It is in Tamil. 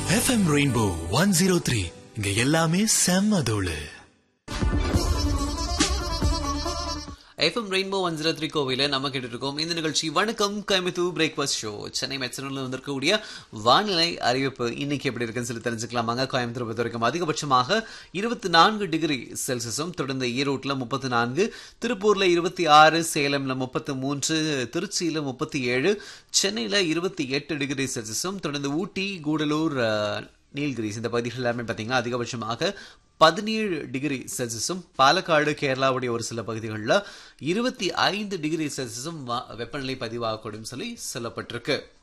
FM rainbow one zero three இங்க எல்லாமே செம்ம தோளு FM rainbow one zero three கோவில நம்ம கேட்டு இருக்கோம் இந்த நிகழ்ச்சி வணக்கம் கமித்து பிரேக்ஃபாஸ்ட் ஷோ சென்னை மெச்சனூர்ல வந்திருக்கக்கூடிய வானிலை அறிவிப்பு இன்னைக்கு எப்படி இருக்குன்னு சொல்லி தெரிஞ்சுக்கலாமாங்க கோயம்புத்தூர் பொறுத்த வரைக்கும் அதிகபட்சமாக இருபத்தி நான்கு டிகிரி செல்சியஸும் தொடர்ந்து ஈரோட்ல முப்பத்தி நான்கு திருப்பூர்ல இருபத்தி ஆறு சேலம்ல முப்பத்தி மூன்று திருச்சியில முப்பத்தி ஏழு சென்னையில இருபத்தி எட்டு டிகிரி செல்சியஸும் தொடர்ந்து ஊட்டி கூடலூர் அஹ், நீல்கிரிஸ் இந்த பகுதிகள் எல்லாமே பார்த்தீங்கன்னா அதிகபட்சமாக பதினேழு டிகிரி செல்சியஸும் பாலக்காடு கேரளாவுடைய ஒரு சில பகுதிகளில் இருபத்தி ஐந்து டிகிரி செல்சியஸும் வ- வெப்பநிலை பதிவாகக்கூடும் சொல்லி சொல்லப்பட்டிருக்கு